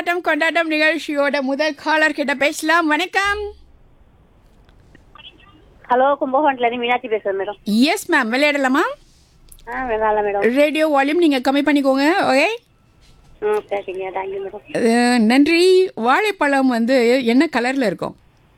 bottom கொண்டாட்டம் நிகழ்ச்சியோட முதல் காலர் கிட்ட பேசலாம் வணக்கம் ஹலோ கும்பகோணத்துல இருந்து மீனாட்சி பேசுறேன் மேடம் எஸ் மேம் விளையாடலாமா ஆ நல்லா மேடம் ரேடியோ வால்யூம் நீங்க கம்மி பண்ணிக்கோங்க ஓகே ம் சரிங்க தேங்க்யூ மேடம் அஹ், நன்றி வாழைப்பழம் வந்து என்ன கலர்ல இருக்கும்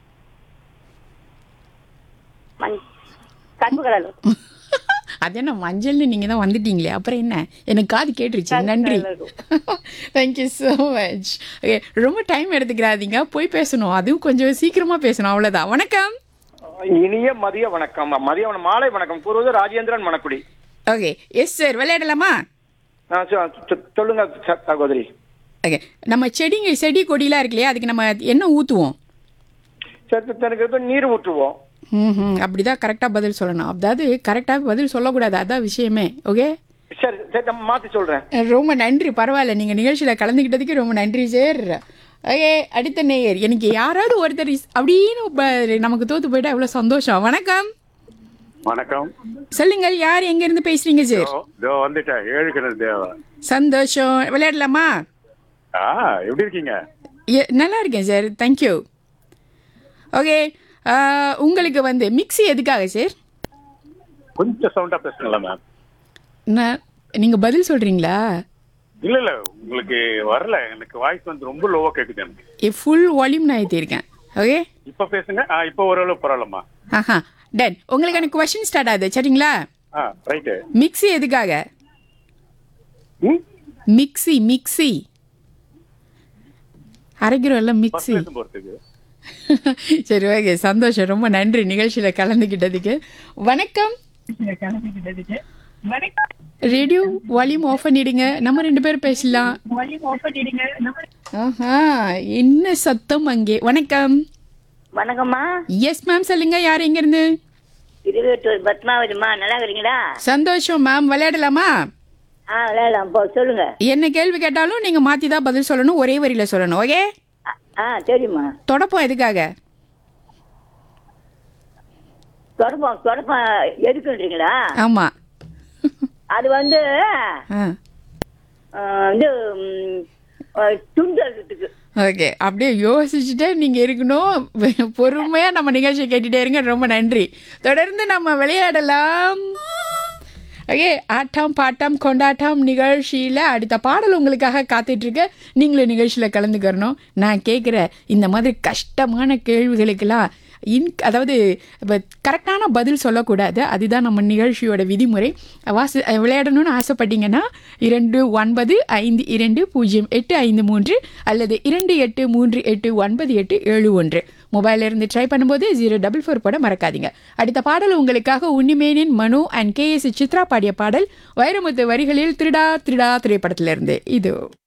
மண் கருப்பு கலர் அது என்ன மஞ்சள்னு நீங்க தான் வந்துட்டீங்களே அப்புறம் என்ன எனக்கு காது கேட்டுருச்சு நன்றி தேங்க்யூ ஸோ மச் ஓகே ரொம்ப டைம் எடுத்துக்கிறாதீங்க போய் பேசணும் அதுவும் கொஞ்சம் சீக்கிரமா பேசணும் அவ்வளவுதான் வணக்கம் இனிய மதிய வணக்கம் மதிய வணக்கம் மாலை வணக்கம் கூறுவது Rajendran Manakkudi okay yes sir விளையாடலாமா ஆ, சொ- சொ- சொல்லுங்க ச- சகோதரி ஓகே நம்ம செடிங்க செடி கொடிலாம் இருக்கு இல்லையா அதுக்கு நம்ம என்ன ஊற்றுவோம் சரி எனக்கு இப்ப நீர் ஊற்றுவோம் ம் அப்படிதான் கரெக்டாக பதில் சொல்லணும் அதாவது கரெக்டாக பதில் சொல்லக்கூடாது அதான் விஷயமே ஓகே சரி சரி நான் மாத்தி சொல்றேன் ரொம்ப நன்றி பரவாயில்ல நீங்கள் நிகழ்ச்சியில் கலந்துக்கிட்டதுக்கு ரொம்ப நன்றி சார் ஓகே அடுத்த நேயர் எனக்கு யாராவது ஒருத்தர் இஸ்- அப்படின்னு ப- நமக்கு தோத்து போயிட்டா எவ்வளோ சந்தோஷம் வணக்கம் வணக்கம் சொல்லுங்கள் யார் எங்கேருந்து பேசுறீங்க சார் இதோ இதோ வந்துட்டேன் ஏழு கிணறு தேவா சந்தோஷம் விளையாடலாமா ஆ எப்படி இருக்கீங்க எ- நல்லா இருக்கேன் சார் தேங்க்யூ ஓகே உங்களுக்கு வந்து மிக்ஸி எதுக்காக சார் கொஞ்சம் சவுண்டா பேசுங்களா மேம் நான் நீங்கள் பதில் சொல்கிறீங்களா இல்ல இல்ல உங்களுக்கு வரல எனக்கு வாய்ஸ் வந்து ரொம்ப லோவா கேக்குது எனக்கு ஃபுல் வால்யூம் நான் ஏற்றிருக்கேன் ஓகே இப்ப பேசுங்க ஆ இப்ப ஓரளவு பரவாயில்லம்மா ஆஹா டன் உங்களுக்கான கொஷின் ஸ்டார்ட் ஆகுது சரிங்களா ஆ ரைட்டு மிக்ஸி எதுக்காக ம் மிக்ஸி மிக்ஸி அரைக்கிறோம்ல பஸ் மிக்ஸி எடுத்து போறதுக்கு சரி ஓகே சந்தோஷம் ரொம்ப நன்றி நிகழ்ச்சியில் கலந்துக்கிட்டதுக்கு வணக்கம் ரேடியோ வால்யூம் ஆஃப் பண்ணிடுங்க நம்ம ரெண்டு பேரும் பேசலாம் ஆஹா என்ன சத்தம் அங்கே வணக்கம் வணக்கம்மா எஸ் மேம் சொல்லுங்க யார் எங்க இருந்து இருபத்தொரு பத்மாவதிம்மா நல்லா இருக்கிறீங்களா சந்தோஷம் மேம் விளையாடலாமா ஆ விளையாடலாம் போ சொல்லுங்க என்ன கேள்வி கேட்டாலும் நீங்க மாத்தி தான் பதில் சொல்லணும் ஒரே வரியில சொல்லணும் ஓகே ஆ- ஆ சரிம்மா தொடப்பம் எதுக்காக தொடப்பம் தொடப்பம் எதுக்குன்றீங்களா ஆமா அது வந்து ஆ ஆ, இது ம், ஆ, துண்டு அழுறதுக்கு ஓகே அப்படியே யோசிச்சுட்டே நீங்க இருக்கணும் பொறுமையா நம்ம நிகழ்ச்சியை கேட்டுட்டே இருங்க ரொம்ப நன்றி தொடர்ந்து நம்ம விளையாடலாம் ஓகே ஆட்டம் பாட்டம் கொண்டாட்டம் நிகழ்ச்சியில் அடுத்த பாடல் உங்களுக்காக காத்துட்டு இருக்கு நீங்களும் நிகழ்ச்சியில் கலந்துக்கிறணும் நான் கேட்குற இந்த மாதிரி கஷ்டமான கேள்விகளுக்கெல்லாம் இன் அதாவது இப்போ கரெக்டான பதில் சொல்லக்கூடாது அதுதான் நம்ம நிகழ்ச்சியோட விதிமுறை வாசி விளையாடணும்னு ஆசைப்பட்டீங்கன்னா இரண்டு ஒன்பது ஐந்து இரண்டு பூஜ்ஜியம் எட்டு ஐந்து மூன்று அல்லது இரண்டு எட்டு மூன்று எட்டு ஒன்பது எட்டு ஏழு ஒன்று மொபைல்ல இருந்து ட்ரை பண்ணும்போது ஜீரோ டபுள் ஃபோர் போட மறக்காதீங்க அடுத்த பாடல் உங்களுக்காக உன்னிமேனின் மனு அண்ட் கே எஸ் சித்ரா பாடிய பாடல் வைரமுத்து வரிகளில் திருடா திருடா திரைப்படத்திலிருந்து இது